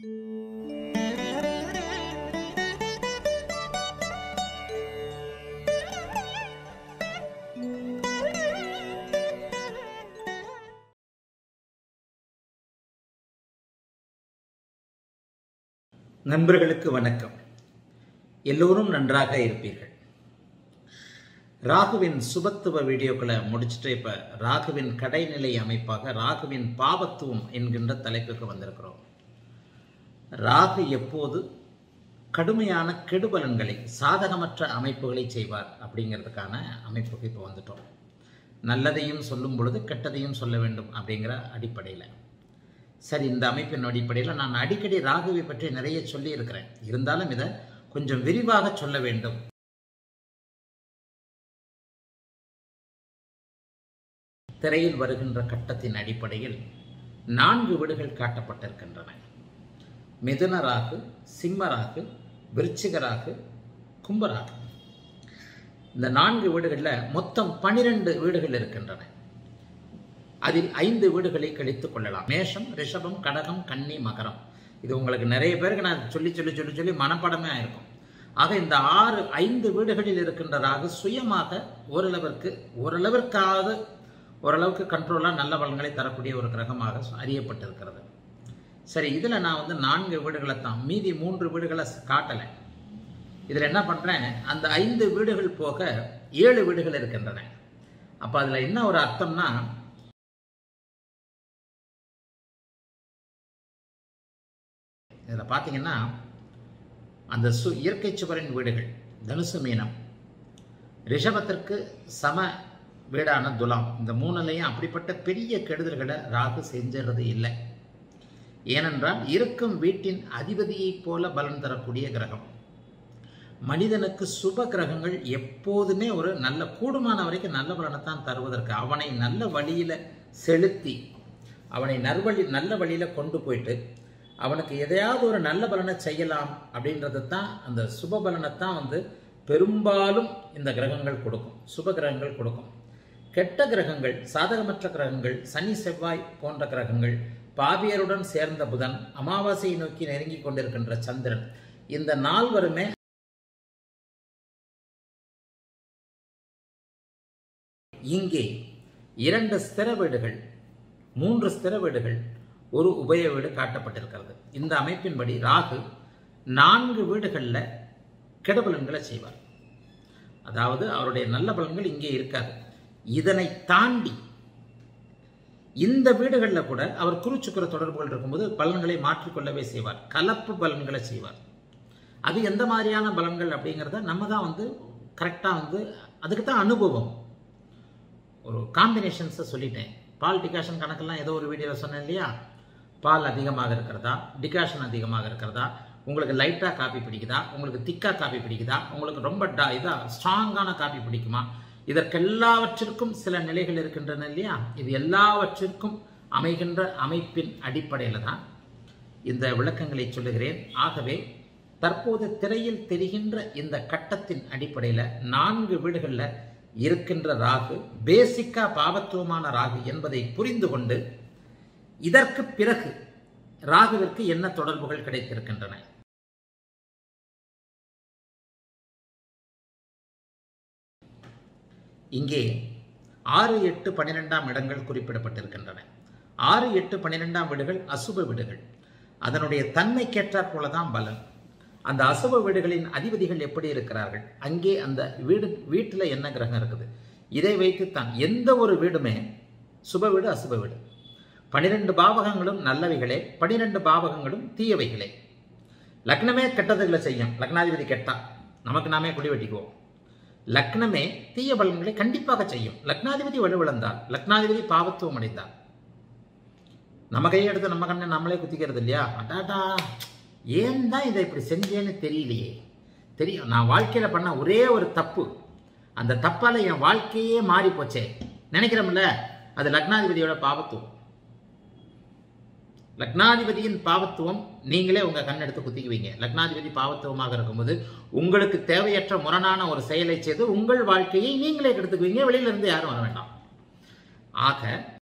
நண்பர்களுக்கு வணக்கம் எல்லோரும் நன்றாக இருப்பீர்கள் ராகுவின் சுபத்துவ வீடியோக்களை முடிச்சுட்டு இப்போ ராகுவின் கடைநிலை அமைப்பாக ராகுவின் பாவத்துவம் என்கின்ற தலைப்புக்கு வந்திருக்கிறோம் ராகு எப்போது கடுமையான கெடுபலன்களை சாதகமற்ற அமைப்புகளை செய்வார் அப்படிங்கிறதுக்கான அமைப்புக்கு இப்போ வந்துட்டோம் நல்லதையும் சொல்லும் பொழுது கெட்டதையும் சொல்ல வேண்டும் அப்படிங்கிற அடிப்படையில் சரி இந்த அமைப்பின் அடிப்படையில் நான் அடிக்கடி ராகுவை பற்றி நிறைய சொல்லி இருக்கிறேன் இருந்தாலும் இதை கொஞ்சம் விரிவாக சொல்ல வேண்டும் திரையில் வருகின்ற கட்டத்தின் அடிப்படையில் நான்கு வீடுகள் காட்டப்பட்டிருக்கின்றன மிதுன ராகு சிம்ம ராகு விருச்சிக ராகு கும்பராகு இந்த நான்கு வீடுகளில் மொத்தம் பனிரெண்டு வீடுகள் இருக்கின்றன அதில் ஐந்து வீடுகளை கழித்துக் கொள்ளலாம் மேஷம் ரிஷபம் கடகம் கன்னி மகரம் இது உங்களுக்கு நிறைய பேருக்கு நான் சொல்லி சொல்லி சொல்லி சொல்லி மனப்படமே ஆயிருக்கும் ஆக இந்த ஆறு ஐந்து வீடுகளில் இருக்கின்ற ராகு சுயமாக ஓரளவிற்கு ஓரளவிற்காவது ஓரளவுக்கு கண்ட்ரோலாக நல்ல பலன்களை தரக்கூடிய ஒரு கிரகமாக அறியப்பட்டிருக்கிறது சரி இதில் நான் வந்து நான்கு வீடுகளை தான் மீதி மூன்று வீடுகளை காட்டலை இதில் என்ன பண்ணுறேன் அந்த ஐந்து வீடுகள் போக ஏழு வீடுகள் இருக்கின்றன அப்போ அதில் என்ன ஒரு அர்த்தம்னா இதில் பார்த்தீங்கன்னா அந்த சு இயற்கை சுவரின் வீடுகள் தனுசு மீனம் ரிஷபத்திற்கு சம வீடான துலாம் இந்த மூணுலையும் அப்படிப்பட்ட பெரிய கெடுதல்களை ராகு செஞ்சிறது இல்லை ஏனென்றால் இருக்கும் வீட்டின் அதிபதியைப் போல பலன் தரக்கூடிய கிரகம் மனிதனுக்கு சுப கிரகங்கள் எப்போதுமே ஒரு நல்ல கூடுமான வரைக்கும் நல்ல பலனைத்தான் தருவதற்கு அவனை நல்ல வழியில் செலுத்தி அவனை நல்வழி நல்ல வழியில் கொண்டு போயிட்டு அவனுக்கு எதையாவது ஒரு நல்ல பலனை செய்யலாம் அப்படின்றது தான் அந்த சுப பலனை தான் வந்து பெரும்பாலும் இந்த கிரகங்கள் கொடுக்கும் சுப கிரகங்கள் கொடுக்கும் கெட்ட கிரகங்கள் சாதகமற்ற கிரகங்கள் சனி செவ்வாய் போன்ற கிரகங்கள் பாவியருடன் சேர்ந்த புதன் அமாவாசையை நோக்கி நெருங்கி கொண்டிருக்கின்ற சந்திரன் இந்த நால்வருமே இங்கே இரண்டு ஸ்திர வீடுகள் மூன்று ஸ்திர வீடுகள் ஒரு உபய வீடு காட்டப்பட்டிருக்கிறது இந்த அமைப்பின்படி ராகு நான்கு வீடுகளில் கெடுபலன்களை செய்வார் அதாவது அவருடைய நல்ல பலன்கள் இங்கே இருக்காது இதனை தாண்டி இந்த வீடுகளில் கூட அவர் குருச்சுக்குற தொடர்புகள் இருக்கும்போது பலன்களை மாற்றிக்கொள்ளவே செய்வார் கலப்பு பலன்களை செய்வார் அது எந்த மாதிரியான பலன்கள் அப்படிங்கிறத நம்ம தான் வந்து கரெக்டாக வந்து அதுக்கு தான் அனுபவம் ஒரு காம்பினேஷன்ஸை சொல்லிட்டேன் பால் டிகாஷன் கணக்கெல்லாம் ஏதோ ஒரு வீடியோவில் சொன்னேன் இல்லையா பால் அதிகமாக இருக்கிறதா டிகாஷன் அதிகமாக இருக்கிறதா உங்களுக்கு லைட்டாக காப்பி பிடிக்குதா உங்களுக்கு திக்காக காப்பி பிடிக்குதா உங்களுக்கு ரொம்ப டா இதாக ஸ்ட்ராங்கான காப்பி பிடிக்குமா இதற்கெல்லாவற்றிற்கும் சில நிலைகள் இருக்கின்றன இல்லையா இது எல்லாவற்றிற்கும் அமைகின்ற அமைப்பின் அடிப்படையில் தான் இந்த விளக்கங்களை சொல்லுகிறேன் ஆகவே தற்போது திரையில் தெரிகின்ற இந்த கட்டத்தின் அடிப்படையில் நான்கு வீடுகளில் இருக்கின்ற ராகு பேசிக்கா பாவத்துவமான ராகு என்பதை புரிந்து கொண்டு இதற்கு பிறகு ராகுவிற்கு என்ன தொடர்புகள் கிடைத்திருக்கின்றன இங்கே ஆறு எட்டு பன்னிரெண்டாம் இடங்கள் குறிப்பிடப்பட்டிருக்கின்றன ஆறு எட்டு பன்னிரெண்டாம் வீடுகள் அசுப வீடுகள் அதனுடைய தன்மைக்கேற்றாற் போலதான் பலன் அந்த அசுப வீடுகளின் அதிபதிகள் எப்படி இருக்கிறார்கள் அங்கே அந்த வீடு வீட்டில் என்ன கிரகம் இருக்குது இதை வைத்துத்தான் எந்த ஒரு வீடுமே சுப வீடு அசுப வீடு பனிரெண்டு பாவகங்களும் நல்லவைகளே பனிரெண்டு பாவகங்களும் தீயவைகளே லக்னமே கெட்டதுகளை செய்யும் லக்னாதிபதி கெட்டா நமக்கு நாமே குடி வெட்டிக்குவோம் லக்னமே தீய பலன்களை கண்டிப்பாக செய்யும் லக்னாதிபதி வலுவிழந்தால் லக்னாதிபதி பாவத்துவம் அடைந்தால் நம்ம கையை எடுத்து நம்ம கண்ணை நம்மளே குத்திக்கிறது இல்லையா அட்டாட்டா ஏன் தான் இதை இப்படி செஞ்சேன்னு தெரியலையே தெரியும் நான் வாழ்க்கையில் பண்ண ஒரே ஒரு தப்பு அந்த தப்பால் என் வாழ்க்கையே மாறி போச்சே நினைக்கிறோம்ல அது லக்னாதிபதியோட பாவத்துவம் லக்னாதிபதியின் பாவத்துவம் நீங்களே உங்க கண் எடுத்து குத்திக்குவீங்க லக்னாதிபதி பாவத்துவமாக இருக்கும்போது உங்களுக்கு தேவையற்ற முரணான ஒரு செயலை செய்து உங்கள் வாழ்க்கையை நீங்களே கெடுத்துக்குவீங்க வெளியில இருந்து யாரும் வர வேண்டாம் ஆக